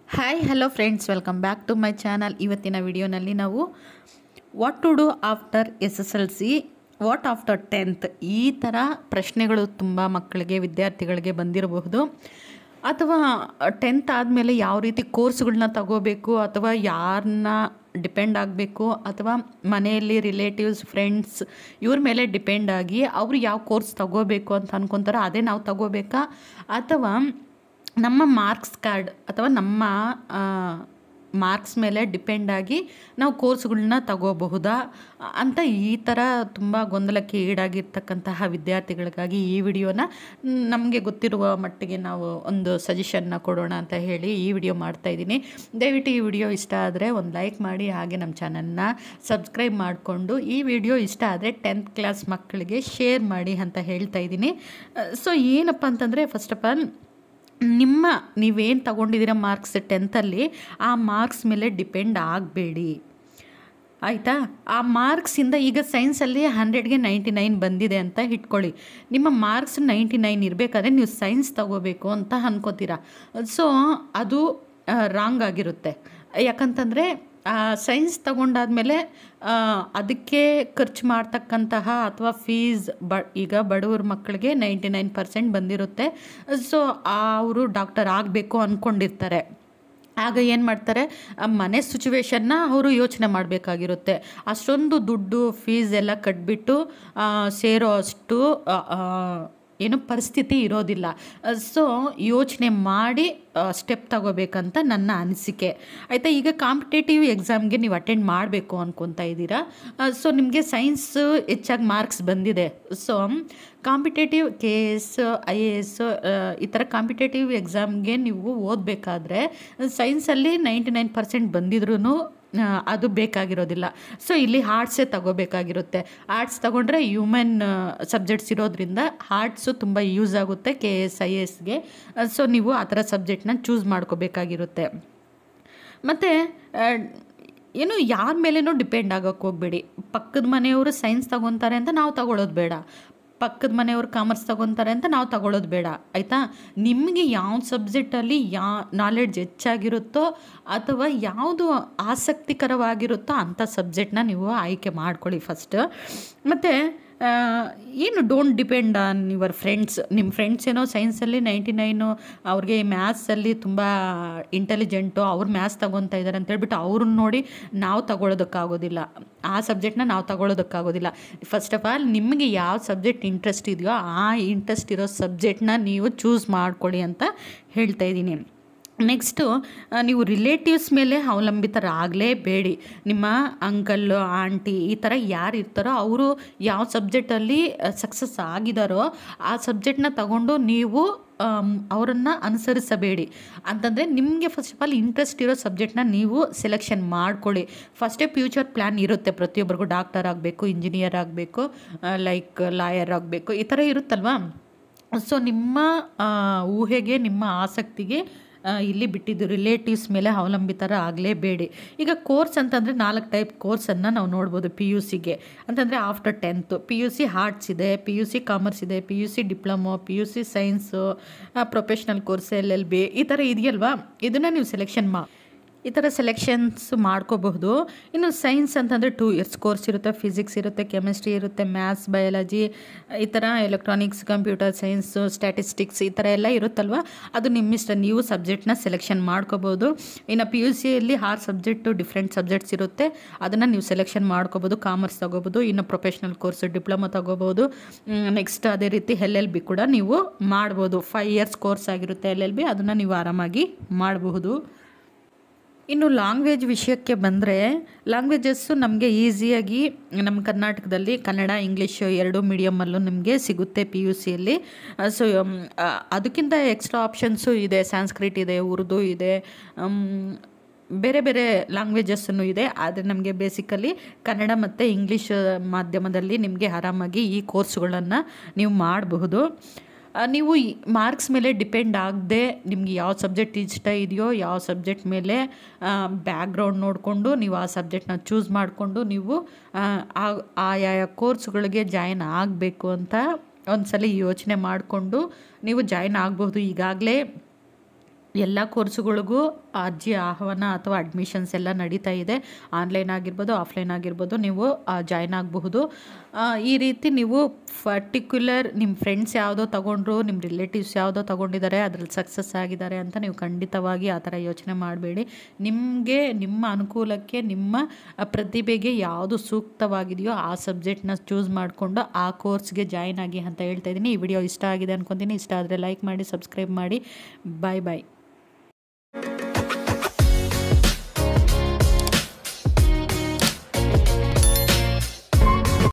hi hello friends welcome back to my channel ಇವತ್ತಿನ ವಿಡಿಯೋನಲ್ಲಿ ನಾವು what to do after S S L C what after tenth ಈ ಥರ ಪ್ರಶ್ನೆಗಳು ತುಂಬ ಮಕ್ಕಳಿಗೆ ವಿದ್ಯಾರ್ಥಿಗಳಿಗೆ ಬಂದಿರಬಹುದು ಅಥವಾ ಟೆಂತ್ ಆದಮೇಲೆ ಯಾವ ರೀತಿ ಕೋರ್ಸ್ಗಳನ್ನ ತಗೋಬೇಕು ಅಥವಾ ಯಾರನ್ನ ಡಿಪೆಂಡ್ ಆಗಬೇಕು ಅಥವಾ ಮನೆಯಲ್ಲಿ ರಿಲೇಟಿವ್ಸ್ ಫ್ರೆಂಡ್ಸ್ ಇವ್ರ ಮೇಲೆ ಡಿಪೆಂಡ್ ಆಗಿ ಅವರು ಯಾವ ಕೋರ್ಸ್ ತಗೋಬೇಕು ಅಂತ ಅನ್ಕೊತಾರೆ ಅದೇ ನಾವು ತಗೋಬೇಕಾ ಅಥವಾ ನಮ್ಮ ಮಾರ್ಕ್ಸ್ ಕಾರ್ಡ್ ಅಥವಾ ನಮ್ಮ ಮಾರ್ಕ್ಸ್ ಮೇಲೆ ಡಿಪೆಂಡ್ ಆಗಿ ನಾವು ಕೋರ್ಸ್ಗಳನ್ನ ತಗೋಬಹುದಾ ಅಂತ ಈ ಥರ ತುಂಬ ಗೊಂದಲಕ್ಕೆ ಈಡಾಗಿರ್ತಕ್ಕಂತಹ ವಿದ್ಯಾರ್ಥಿಗಳಿಗಾಗಿ ಈ ವಿಡಿಯೋನ ನಮಗೆ ಗೊತ್ತಿರುವ ಮಟ್ಟಿಗೆ ನಾವು ಒಂದು ಸಜೆಷನ್ನ ಕೊಡೋಣ ಅಂತ ಹೇಳಿ ಈ ವಿಡಿಯೋ ಮಾಡ್ತಾ ಇದ್ದೀನಿ ದಯವಿಟ್ಟು ಈ ವಿಡಿಯೋ ಇಷ್ಟ ಆದರೆ ಒಂದು ಲೈಕ್ ಮಾಡಿ ಹಾಗೆ ನಮ್ಮ ಚಾನಲ್ನ ಸಬ್ಸ್ಕ್ರೈಬ್ ಮಾಡಿಕೊಂಡು ಈ ವಿಡಿಯೋ ಇಷ್ಟ ಆದರೆ ಟೆಂತ್ ಕ್ಲಾಸ್ ಮಕ್ಕಳಿಗೆ ಶೇರ್ ಮಾಡಿ ಅಂತ ಹೇಳ್ತಾ ಇದ್ದೀನಿ ಸೊ ಏನಪ್ಪ ಅಂತಂದರೆ ಫಸ್ಟ್ ಆಫ್ ಆಲ್ ನಿಮ್ಮ ನೀವೇನು ತಗೊಂಡಿದ್ದೀರ ಮಾರ್ಕ್ಸ್ ಟೆಂತಲ್ಲಿ ಆ ಮಾರ್ಕ್ಸ್ ಮೇಲೆ ಡಿಪೆಂಡ್ ಆಗಬೇಡಿ ಆಯಿತಾ ಆ ಮಾರ್ಕ್ಸಿಂದ ಈಗ ಸೈನ್ಸಲ್ಲಿ ಹಂಡ್ರೆಡ್ಗೆ ನೈಂಟಿ ನೈನ್ ಬಂದಿದೆ ಅಂತ ಇಟ್ಕೊಳ್ಳಿ ನಿಮ್ಮ ಮಾರ್ಕ್ಸ್ ನೈಂಟಿ ನೈನ್ ಇರಬೇಕಾದ್ರೆ ನೀವು ಸೈನ್ಸ್ ತಗೋಬೇಕು ಅಂತ ಅನ್ಕೋತೀರಾ ಸೊ ಅದು ರಾಂಗ್ ಆಗಿರುತ್ತೆ ಯಾಕಂತಂದರೆ ಸೈನ್ಸ್ ತಗೊಂಡಾದ್ಮೇಲೆ ಅದಕ್ಕೆ ಖರ್ಚು ಮಾಡ್ತಕ್ಕಂತಹ ಅಥವಾ ಫೀಸ್ ಬ ಈಗ ಬಡವ್ರ ಮಕ್ಕಳಿಗೆ ನೈಂಟಿ ನೈನ್ ಪರ್ಸೆಂಟ್ ಬಂದಿರುತ್ತೆ ಸೊ ಅವರು ಡಾಕ್ಟರ್ ಆಗಬೇಕು ಅಂದ್ಕೊಂಡಿರ್ತಾರೆ ಆಗ ಏನು ಮಾಡ್ತಾರೆ ಮನೆ ಸಿಚುವೇಶನ್ನ ಅವರು ಯೋಚನೆ ಮಾಡಬೇಕಾಗಿರುತ್ತೆ ಅಷ್ಟೊಂದು ದುಡ್ಡು ಫೀಸ್ ಎಲ್ಲ ಕಟ್ಬಿಟ್ಟು ಸೇರೋ ಅಷ್ಟು ಏನು ಪರಿಸ್ಥಿತಿ ಇರೋದಿಲ್ಲ ಸೊ ಯೋಚನೆ ಮಾಡಿ ಸ್ಟೆಪ್ ತಗೋಬೇಕಂತ ನನ್ನ ಅನಿಸಿಕೆ ಆಯಿತಾ ಈಗ ಕಾಂಪಿಟೇಟಿವ್ ಎಕ್ಸಾಮ್ಗೆ ನೀವು ಅಟೆಂಡ್ ಮಾಡಬೇಕು ಅನ್ಕೊತಾ ಇದ್ದೀರಾ ಸೊ ನಿಮಗೆ ಸೈನ್ಸ್ ಹೆಚ್ಚಾಗಿ ಮಾರ್ಕ್ಸ್ ಬಂದಿದೆ so competitive K S I A S ಈ ಥರ ಕಾಂಪಿಟೇಟಿವ್ ಎಕ್ಸಾಮ್ಗೆ ನೀವು ಓದಬೇಕಾದ್ರೆ ಸೈನ್ಸಲ್ಲಿ ನೈಂಟಿ ನೈನ್ ಪರ್ಸೆಂಟ್ ಬಂದಿದ್ರೂ ಅದು ಬೇಕಾಗಿರೋದಿಲ್ಲ ಸೊ ಇಲ್ಲಿ ಆರ್ಟ್ಸೇ ತಗೋಬೇಕಾಗಿರುತ್ತೆ ಆರ್ಟ್ಸ್ ತಗೊಂಡ್ರೆ ಹ್ಯೂಮನ್ ಸಬ್ಜೆಕ್ಟ್ಸ್ ಇರೋದ್ರಿಂದ ಆರ್ಟ್ಸು ತುಂಬ ಯೂಸ್ ಆಗುತ್ತೆ ಕೆ ಎಸ್ ಐ ಎಸ್ಗೆ ಸೊ ನೀವು ಆ ಥರ ಸಬ್ಜೆಕ್ಟ್ನ ಚೂಸ್ ಮಾಡ್ಕೋಬೇಕಾಗಿರುತ್ತೆ ಮತ್ತು ಏನು ಯಾರ ಮೇಲೇನೂ ಡಿಪೆಂಡ್ ಆಗೋಕ್ಕೆ ಹೋಗಬೇಡಿ ಪಕ್ಕದ ಮನೆಯವರು ಸೈನ್ಸ್ ತಗೊತಾರೆ ಅಂತ ನಾವು ತಗೊಳ್ಳೋದು ಬೇಡ ಪಕ್ಕದ ಮನೆಯವ್ರು ಕಾಮರ್ಸ್ ತಗೊತಾರೆ ಅಂತ ನಾವು ತಗೊಳ್ಳೋದು ಬೇಡ ಆಯಿತಾ ನಿಮಗೆ ಯಾವ ಸಬ್ಜೆಕ್ಟಲ್ಲಿ ಯಾ ನಾಲೆಡ್ಜ್ ಹೆಚ್ಚಾಗಿರುತ್ತೋ ಅಥವಾ ಯಾವುದು ಆಸಕ್ತಿಕರವಾಗಿರುತ್ತೋ ಅಂಥ ಸಬ್ಜೆಕ್ಟ್ನ ನೀವು ಆಯ್ಕೆ ಮಾಡ್ಕೊಳ್ಳಿ ಫಸ್ಟ್ ಮತ್ತು ಏನು don't depend on your friends ನಿಮ್ಮ ಫ್ರೆಂಡ್ಸ್ ಏನೋ ಸೈನ್ಸಲ್ಲಿ ನೈಂಟಿ ನೈನು ಅವ್ರಿಗೆ ಮ್ಯಾಥ್ಸಲ್ಲಿ ತುಂಬ ಇಂಟೆಲಿಜೆಂಟು ಅವ್ರು ಮ್ಯಾಥ್ಸ್ ತಗೊತಾ ಇದ್ದಾರೆ ಅಂತ ಹೇಳ್ಬಿಟ್ಟು ಅವ್ರನ್ನ ನೋಡಿ ನಾವು ತಗೊಳ್ಳೋದಕ್ಕಾಗೋದಿಲ್ಲ ಆ ಸಬ್ಜೆಕ್ಟ್ನ ನಾವು ತಗೊಳ್ಳೋದಕ್ಕಾಗೋದಿಲ್ಲ ಫಸ್ಟ್ ಆಫ್ ಆಲ್ ನಿಮಗೆ ಯಾವ ಸಬ್ಜೆಕ್ಟ್ ಇಂಟ್ರೆಸ್ಟ್ ಇದೆಯೋ ಆ ಇಂಟ್ರೆಸ್ಟ್ ಇರೋ ಸಬ್ಜೆಕ್ಟ್ನ ನೀವು ಚೂಸ್ ಮಾಡ್ಕೊಳ್ಳಿ ಅಂತ ಹೇಳ್ತಾ ಇದ್ದೀನಿ ನೆಕ್ಸ್ಟು ನೀವು ರಿಲೇಟಿವ್ಸ್ ಮೇಲೆ ಅವಲಂಬಿತರಾಗಲೇಬೇಡಿ ನಿಮ್ಮ ಅಂಕಲ್ಲು ಆಂಟಿ ಈ ಥರ ಯಾರು ಇರ್ತಾರೋ ಅವರು ಯಾವ ಸಬ್ಜೆಕ್ಟಲ್ಲಿ ಸಕ್ಸಸ್ ಆಗಿದಾರೋ ಆ ಸಬ್ಜೆಕ್ಟ್ನ ತಗೊಂಡು ನೀವು ಅವರನ್ನು ಅನುಸರಿಸಬೇಡಿ ಅಂತಂದರೆ ನಿಮಗೆ ಫಸ್ಟ್ ಆಫ್ ಆಲ್ ಇಂಟ್ರೆಸ್ಟ್ ಇರೋ ಸಬ್ಜೆಕ್ಟ್ನ ನೀವು ಸೆಲೆಕ್ಷನ್ ಮಾಡ್ಕೊಳ್ಳಿ ಫಸ್ಟೇ ಫ್ಯೂಚರ್ ಪ್ಲ್ಯಾನ್ ಇರುತ್ತೆ ಪ್ರತಿಯೊಬ್ಬರಿಗೂ ಡಾಕ್ಟರ್ ಆಗಬೇಕು ಇಂಜಿನಿಯರ್ ಆಗಬೇಕು ಲೈಕ್ ಲಾಯರ್ ಆಗಬೇಕು ಈ ಥರ ಇರುತ್ತಲ್ವಾ ಸೊ ನಿಮ್ಮ ಊಹೆಗೆ ನಿಮ್ಮ ಆಸಕ್ತಿಗೆ ಇಲ್ಲಿ ಬಿಟ್ಟಿದ್ದು ರಿಲೇಟಿವ್ಸ್ ಮೇಲೆ ಅವಲಂಬಿತರ ಆಗಲೇಬೇಡಿ ಈಗ ಕೋರ್ಸ್ ಅಂತಂದರೆ ನಾಲ್ಕು ಟೈಪ್ ಕೋರ್ಸನ್ನು ನಾವು ನೋಡ್ಬೋದು ಪಿ ಯು ಸಿಗೆ ಅಂತಂದರೆ after tenth P U C arts ಇದೆ ಪಿ ಯು ಸಿ ಕಾಮರ್ಸ್ ಇದೆ P U C diploma P U C science professional course L L B ಈ ಥರ ಇದೆಯಲ್ವಾ ಇದನ್ನು ನೀವು ಸೆಲೆಕ್ಷನ್ ಮಾ ಈ ಥರ ಸೆಲೆಕ್ಷನ್ಸ್ ಮಾಡ್ಕೋಬಹುದು ಇನ್ನು ಸೈನ್ಸ್ ಅಂತಂದರೆ ಟೂ ಇಯರ್ಸ್ ಕೋರ್ಸ್ ಇರುತ್ತೆ ಫಿಸಿಕ್ಸ್ ಇರುತ್ತೆ ಕೆಮಿಸ್ಟ್ರಿ ಇರುತ್ತೆ ಮ್ಯಾಥ್ಸ್ ಬಯಾಲಜಿ ಈ ಥರ ಎಲೆಕ್ಟ್ರಾನಿಕ್ಸ್ ಕಂಪ್ಯೂಟರ್ ಸೈನ್ಸು ಸ್ಟ್ಯಾಟಿಸ್ಟಿಕ್ಸ್ ಈ ಥರ ಎಲ್ಲ ಇರುತ್ತಲ್ವ ಅದು ನಿಮ್ಮಿಷ್ಟ ನೀವು ಸಬ್ಜೆಕ್ಟ್ನ ಸೆಲೆಕ್ಷನ್ ಮಾಡ್ಕೋಬೋದು ಇನ್ನು ಪಿ ಯು ಸಿಯಲ್ಲಿ ಆರು ಸಬ್ಜೆಕ್ಟು ಡಿಫ್ರೆಂಟ್ ಸಬ್ಜೆಕ್ಟ್ಸ್ ಇರುತ್ತೆ ಅದನ್ನು ನೀವು ಸೆಲೆಕ್ಷನ್ ಮಾಡ್ಕೋಬೋದು ಕಾಮರ್ಸ್ ತಗೋಬೋದು ಇನ್ನು ಪ್ರೊಫೆಷ್ನಲ್ ಕೋರ್ಸ್ ಡಿಪ್ಲೊಮಾ ತಗೋಬೋದು ನೆಕ್ಸ್ಟ್ ಅದೇ ರೀತಿ ಎಲ್ ಎಲ್ ಬಿ ಕೂಡ ನೀವು ಮಾಡ್ಬೋದು ಫೈವ್ ಇಯರ್ಸ್ ಕೋರ್ಸ್ ಆಗಿರುತ್ತೆ ಎಲ್ ಎಲ್ ಬಿ ಅದನ್ನು ನೀವು ಆರಾಮಾಗಿ ಮಾಡಬಹುದು ಇನ್ನು ಲ್ಯಾಂಗ್ವೇಜ್ ವಿಷಯಕ್ಕೆ ಬಂದರೆ ಲ್ಯಾಂಗ್ವೇಜಸ್ಸು ನಮಗೆ ಈಸಿಯಾಗಿ ನಮ್ಮ ಕರ್ನಾಟಕದಲ್ಲಿ ಕನ್ನಡ ಇಂಗ್ಲೀಷು ಎರಡು ಮೀಡಿಯಮಲ್ಲೂ ನಿಮಗೆ ಸಿಗುತ್ತೆ ಪಿ ಯು ಸಿಯಲ್ಲಿ ಸೊ ಅದಕ್ಕಿಂತ ಎಕ್ಸ್ಟ್ರಾ ಆಪ್ಷನ್ಸು ಇದೆ ಸ್ಯಾನ್ಸ್ಕ್ರಿಟ್ ಇದೆ ಉರ್ದು ಇದೆ ಬೇರೆ ಬೇರೆ ಲ್ಯಾಂಗ್ವೇಜಸ್ಸನ್ನು ಇದೆ ಆದರೆ ನಮಗೆ ಬೇಸಿಕಲಿ ಕನ್ನಡ ಮತ್ತು ಇಂಗ್ಲೀಷ್ ಮಾಧ್ಯಮದಲ್ಲಿ ನಿಮಗೆ ಆರಾಮಾಗಿ ಈ ಕೋರ್ಸ್ಗಳನ್ನು ನೀವು ಮಾಡಬಹುದು ನೀವು ಮಾರ್ಕ್ಸ್ ಮೇಲೆ ಡಿಪೆಂಡ್ ಆಗದೆ ನಿಮ್ಗೆ ಯಾವ ಸಬ್ಜೆಕ್ಟ್ ಇಷ್ಟ ಇದೆಯೋ ಯಾವ ಸಬ್ಜೆಕ್ಟ್ ಮೇಲೆ ಬ್ಯಾಕ್ಗ್ರೌಂಡ್ ನೋಡಿಕೊಂಡು ನೀವು ಆ ಸಬ್ಜೆಕ್ಟ್ನ ಚೂಸ್ ಮಾಡಿಕೊಂಡು ನೀವು ಆಯಾ ಕೋರ್ಸ್ಗಳಿಗೆ ಜಾಯಿನ್ ಆಗಬೇಕು ಅಂತ ಒಂದ್ಸಲ ಯೋಚನೆ ಮಾಡಿಕೊಂಡು ನೀವು ಜಾಯಿನ್ ಆಗಬಹುದು ಈಗಾಗಲೇ ಎಲ್ಲ ಕೋರ್ಸುಗಳಿಗೂ ಅರ್ಜಿ ಆಹ್ವಾನ ಅಥವಾ ಅಡ್ಮಿಷನ್ಸ್ ಎಲ್ಲ ನಡೀತಾ ಇದೆ ಆನ್ಲೈನ್ ಆಗಿರ್ಬೋದು ಆಫ್ಲೈನ್ ಆಗಿರ್ಬೋದು ನೀವು ಜಾಯ್ನ್ ಆಗಬಹುದು ಈ ರೀತಿ ನೀವು ಪರ್ಟಿಕ್ಯುಲರ್ ನಿಮ್ಮ ಫ್ರೆಂಡ್ಸ್ ಯಾವುದೋ ತಗೊಂಡ್ರು ನಿಮ್ಮ ರಿಲೇಟಿವ್ಸ್ ಯಾವುದೋ ತಗೊಂಡಿದ್ದಾರೆ ಅದ್ರಲ್ಲಿ ಸಕ್ಸಸ್ ಆಗಿದ್ದಾರೆ ಅಂತ ನೀವು ಖಂಡಿತವಾಗಿ ಆ ಥರ ಯೋಚನೆ ಮಾಡಬೇಡಿ ನಿಮಗೆ ನಿಮ್ಮ ಅನುಕೂಲಕ್ಕೆ ನಿಮ್ಮ ಪ್ರತಿಭೆಗೆ ಯಾವುದು ಸೂಕ್ತವಾಗಿದೆಯೋ ಆ ಸಬ್ಜೆಕ್ಟ್ನ ಚೂಸ್ ಮಾಡಿಕೊಂಡು ಆ ಕೋರ್ಸ್ಗೆ ಜಾಯ್ನ್ ಆಗಿ ಅಂತ ಹೇಳ್ತಾ ಇದ್ದೀನಿ ಈ ವಿಡಿಯೋ ಇಷ್ಟ ಆಗಿದೆ ಅನ್ಕೊತೀನಿ ಇಷ್ಟ ಆದರೆ ಲೈಕ್ ಮಾಡಿ ಸಬ್ಸ್ಕ್ರೈಬ್ ಮಾಡಿ ಬಾಯ್ ಬಾಯ್